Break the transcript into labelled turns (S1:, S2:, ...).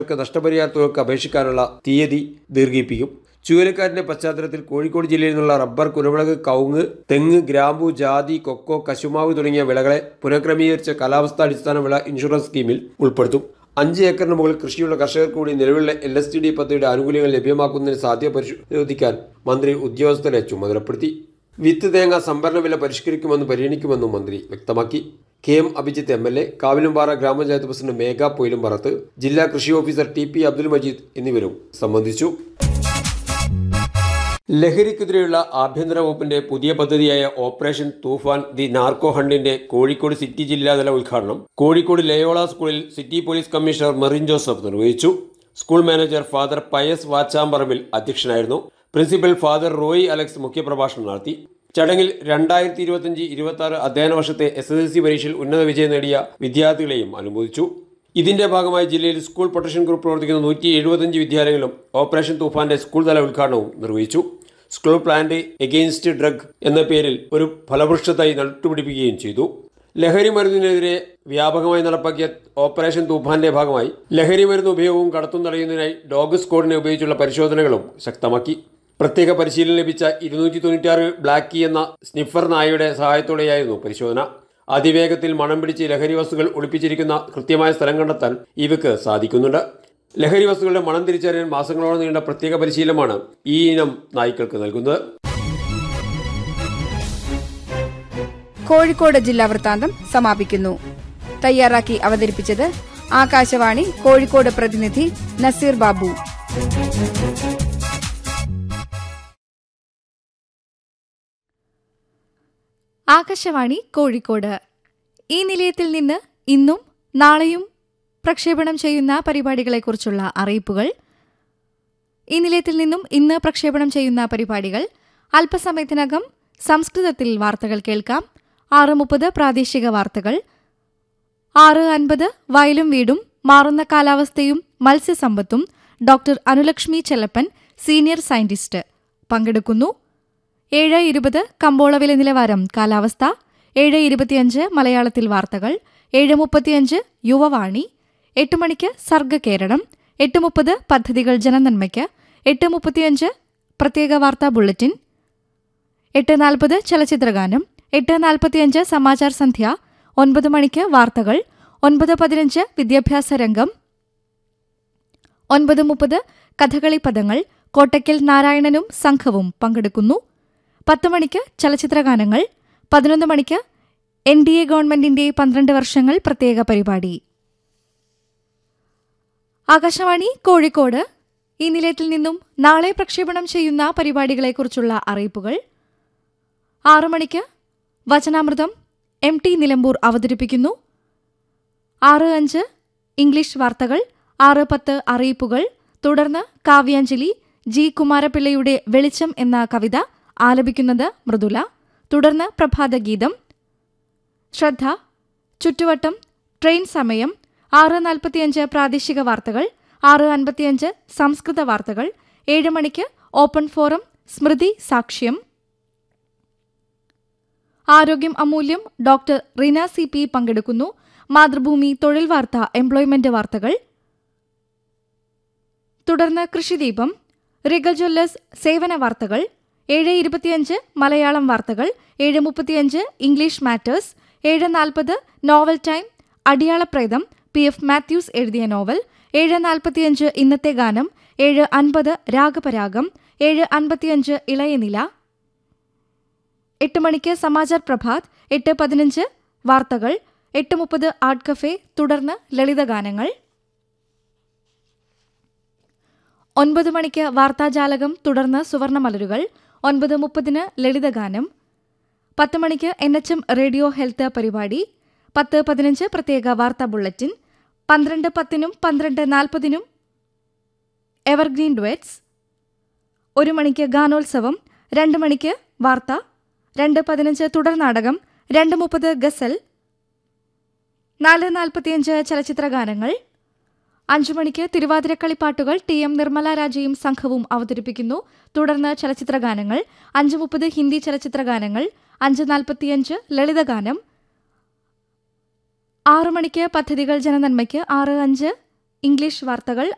S1: നഷ്ടപരിഹാര തുകയ്ക്ക് അപേക്ഷിക്കാനുള്ള തീയതി ദീർഘിപ്പിക്കും ചുഴലിക്കാറ്റിന്റെ പശ്ചാത്തലത്തിൽ കോഴിക്കോട് ജില്ലയിൽ നിന്നുള്ള റബ്ബർ കുരുമുളക് കവുങ്ങ് തെങ്ങ് ഗ്രാമ്പു ജാതി കൊക്കോ കശുമാവ് തുടങ്ങിയ വിളകളെ പുനഃക്രമീകരിച്ച കാലാവസ്ഥാടിസ്ഥാന വിള ഇൻഷുറൻസ് സ്കീമിൽ ഉൾപ്പെടുത്തും അഞ്ച് ഏക്കറിന് മുകളിൽ കൃഷിയുള്ള കർഷകർക്ക് കൂടി നിലവിലുള്ള എൽ എസ് ടി ഡി പദ്ധതിയുടെ ആനുകൂല്യങ്ങൾ ലഭ്യമാക്കുന്നതിന് സാധ്യത പരിശോധിക്കാൻ മന്ത്രി ഉദ്യോഗസ്ഥരെ ചുമതലപ്പെടുത്തി വിത്ത് തേങ്ങ സംഭരണ വില പരിഷ്കരിക്കുമെന്ന് പരിഗണിക്കുമെന്നും മന്ത്രി വ്യക്തമാക്കി K M Abhijith M L A Kavilumpara ഗ്രാമപഞ്ചായത്ത് പ്രസിഡന്റ് മേഘ പൊയിലുംപറത്ത് ജില്ലാ കൃഷി officer T P Abdul Majeed എന്നിവരും സംബന്ധിച്ചു ലഹരിക്കെതിരെയുള്ള ആഭ്യന്തര വകുപ്പിന്റെ പുതിയ പദ്ധതിയായ ഓപ്പറേഷൻ തൂഫാൻ ദി നാർക്കോ ഹണ്ടിന്റെ കോഴിക്കോട് സിറ്റി ജില്ലാതല ഉദ്ഘാടനം കോഴിക്കോട് ലയോള സ്കൂളിൽ city police commissioner Merin Joseph നിർവഹിച്ചു school manager father Pius Vachamparambil അധ്യക്ഷനായിരുന്നു പ്രിൻസിപ്പൽ ഫാദർ റോയി അലക്സ് മുഖ്യപ്രഭാഷണം നടത്തി ചടങ്ങിൽ രണ്ടായിരത്തി ഇരുപത്തിയഞ്ച് ഇരുപത്തി ആറ് അധ്യയന വർഷത്തെ എസ് എസ് എൽ സി പരീക്ഷയിൽ ഉന്നത വിജയം നേടിയ വിദ്യാർത്ഥികളെയും അനുമോദിച്ചു ഇതിന്റെ ഭാഗമായി ജില്ലയിൽ സ്കൂൾ പ്രൊട്ടക്ഷൻ ഗ്രൂപ്പ് പ്രവർത്തിക്കുന്ന നൂറ്റി എഴുപത്തഞ്ച് വിദ്യാലയങ്ങളും ഓപ്പറേഷൻ തൂഫാന്റെ സ്കൂൾ തല ഉദ്ഘാടനവും നിർവഹിച്ചു സ്കൂൾ പ്ലാന്റ് എഗെയിൻസ്റ്റ് ഡ്രഗ് എന്ന പേരിൽ ഒരു ഫലവൃക്ഷത്തായി നട്ടുപിടിപ്പിക്കുകയും ചെയ്തു ലഹരി മരുന്നിനെതിരെ വ്യാപകമായി നടപ്പാക്കിയ ഓപ്പറേഷൻ തൂഫാന്റെ ഭാഗമായി ലഹരി മരുന്ന് ഉപയോഗവും കടത്തും തടയുന്നതിനായി ഡോഗ് സ്ക്വാഡിനെ ഉപയോഗിച്ചുള്ള പരിശോധനകളും ശക്തമാക്കി പ്രത്യേക പരിശീലനം ലഭിച്ച ഇരുന്നൂറ്റി തൊണ്ണൂറ്റിയാറ് ബ്ലാക്ക് കീ എന്ന സ്നിഫർ നായയുടെ സഹായത്തോടെയായിരുന്നു പരിശോധന അതിവേഗത്തിൽ മണം പിടിച്ച് ലഹരി വസ്തുക്കൾ ഒളിപ്പിച്ചിരിക്കുന്ന കൃത്യമായ സ്ഥലം കണ്ടെത്താൻ ഇവയ്ക്ക് സാധിക്കുന്നുണ്ട് ലഹരി വസ്തുക്കളുടെ മണം തിരിച്ചറിയാൻ മാസങ്ങളോളം നീണ്ട പ്രത്യേക പരിശീലനമാണ് ഈ ഇനം നായ്ക്കൾക്ക് നൽകുന്നത്
S2: കോഴിക്കോട് ജില്ലാ വൃത്താന്തം സമാപിക്കുന്നു തയ്യാറാക്കി അവതരിപ്പിച്ചത് ആകാശവാണി കോഴിക്കോട് പ്രതിനിധി നസീർ ബാബു
S3: ആകാശവാണി കോഴിക്കോട് ഈ നിലയത്തിൽ നിന്ന് ഇന്നും നാളെയും പ്രക്ഷേപണം ചെയ്യുന്ന പരിപാടികളെക്കുറിച്ചുള്ള അറിയിപ്പുകൾ ഈ നിലയത്തിൽ നിന്നും ഇന്ന് പ്രക്ഷേപണം ചെയ്യുന്ന പരിപാടികൾ അല്പസമയത്തിനകം സംസ്കൃതത്തിൽ വാർത്തകൾ കേൾക്കാം ആറ് മുപ്പത് പ്രാദേശിക വാർത്തകൾ ആറ് അൻപത് വയലും വീടും മാറുന്ന കാലാവസ്ഥയും മത്സ്യസമ്പത്തും doctor Anulakshmi Chellappan senior scientist പങ്കെടുക്കുന്നു ഏഴ് ഇരുപത് കമ്പോള വില നിലവാരം കാലാവസ്ഥ ഏഴ് ഇരുപത്തിയഞ്ച് മലയാളത്തിൽ വാർത്തകൾ ഏഴ് മുപ്പത്തിയഞ്ച് യുവവാണി എട്ട് മണിക്ക് സർഗകേരളം എട്ട് മുപ്പത് പദ്ധതികൾ ജനനന്മയ്ക്ക് എട്ട് മുപ്പത്തിയഞ്ച് പ്രത്യേക വാർത്താ ബുള്ളറ്റിൻ എട്ട് നാൽപ്പത് ചലച്ചിത്രഗാനം എട്ട് നാൽപ്പത്തിയഞ്ച് സമാചാർ സന്ധ്യ ഒൻപത് മണിക്ക് വാർത്തകൾ ഒൻപത് പതിനഞ്ച് വിദ്യാഭ്യാസ രംഗം ഒൻപത് മുപ്പത് കഥകളി പദങ്ങൾ കോട്ടയ്ക്കൽ നാരായണനും സംഘവും പങ്കെടുക്കുന്നു പത്ത് മണിക്ക് ചലച്ചിത്രഗാനങ്ങൾ പതിനൊന്ന് മണിക്ക് എൻ ഡി എ ഗവൺമെന്റിന്റെ പന്ത്രണ്ട് വർഷങ്ങൾ പ്രത്യേക പരിപാടി ആകാശവാണി കോഴിക്കോട് ഈ നിലയത്തിൽ നിന്നും നാളെ പ്രക്ഷേപണം ചെയ്യുന്ന പരിപാടികളെക്കുറിച്ചുള്ള അറിയിപ്പുകൾ ആറു മണിക്ക് വചനാമൃതം എം ടി നിലമ്പൂർ അവതരിപ്പിക്കുന്നു ആറ് അഞ്ച് ഇംഗ്ലീഷ് വാർത്തകൾ ആറ് പത്ത് അറിയിപ്പുകൾ തുടർന്ന് കാവ്യാഞ്ജലി ജി കുമാരപിള്ളയുടെ വെളിച്ചം എന്ന കവിത ആലപിക്കുന്നത് മൃദുല തുടർന്ന് പ്രഭാതഗീതം ശ്രദ്ധ ചുറ്റുവട്ടം ട്രെയിൻ സമയം ആറ് നാൽപ്പത്തിയഞ്ച് പ്രാദേശിക വാർത്തകൾ ആറ് അൻപത്തിയഞ്ച് സംസ്കൃത വാർത്തകൾ ഏഴ് മണിക്ക് ഓപ്പൺ ഫോറം സ്മൃതി സാക്ഷ്യം ആരോഗ്യം അമൂല്യം ഡോക്ടർ റീന സി പി പങ്കെടുക്കുന്നു മാതൃഭൂമി തൊഴിൽ വാർത്ത എംപ്ലോയ്മെന്റ് വാർത്തകൾ തുടർന്ന് കൃഷിദീപം റിഗൽ ജ്വല്ലേഴ്സ് സേവന വാർത്തകൾ ഏഴ് ഇരുപത്തിയഞ്ച് മലയാളം വാർത്തകൾ ഏഴ് മുപ്പത്തിയഞ്ച് ഇംഗ്ലീഷ് മാറ്റേഴ്സ് ഏഴ് നാൽപ്പത് നോവൽ ടൈം അടിയാളപ്രേതം പി എഫ് മാത്യൂസ് എഴുതിയ നോവൽ ഏഴ് നാൽപ്പത്തിയഞ്ച് ഇന്നത്തെ ഗാനം ഏഴ് അൻപത് രാഗപരാഗം ഏഴ് അൻപത്തിയഞ്ച് ഇളയനില എട്ട് മണിക്ക് സമാചാർ പ്രഭാത് എട്ട് പതിനഞ്ച് വാർത്തകൾ എട്ട് മുപ്പത് ആർട്ട് കഫേ തുടർന്ന് ലളിതഗാനങ്ങൾ ഒൻപത് മണിക്ക് വാർത്താജാലകം തുടർന്ന് സുവർണമലരുകൾ ഒൻപത് മുപ്പതിന് ലളിതഗാനം പത്ത് മണിക്ക് N H M radio health പരിപാടി പത്ത് പതിനഞ്ച് പ്രത്യേക വാർത്താ ബുള്ളറ്റിൻ പന്ത്രണ്ട് പത്തിനും പന്ത്രണ്ട് നാൽപ്പതിനും എവർഗ്രീൻ ഡുവറ്റ്സ് ഒരു മണിക്ക് ഗാനോത്സവം രണ്ട് മണിക്ക് വാർത്ത രണ്ട് പതിനഞ്ച് തുടർ നാടകം രണ്ട് മുപ്പത് ഗസൽ നാല് നാൽപ്പത്തിയഞ്ച് ചലച്ചിത്ര ഗാനങ്ങൾ അഞ്ചു മണിക്ക് തിരുവാതിരക്കളിപ്പാട്ടുകൾ ടി എം നിർമ്മല രാജയും സംഘവും അവതരിപ്പിക്കുന്നു തുടർന്ന് ചലച്ചിത്ര ഗാനങ്ങൾ അഞ്ച് മുപ്പത് ഹിന്ദി ചലച്ചിത്ര ഗാനങ്ങൾ അഞ്ച് നാൽപ്പത്തിയഞ്ച് ലളിതഗാനം ആറു മണിക്ക് പദ്ധതികൾ ജനനന്മയ്ക്ക് ആറ് അഞ്ച് ഇംഗ്ലീഷ് വാർത്തകൾ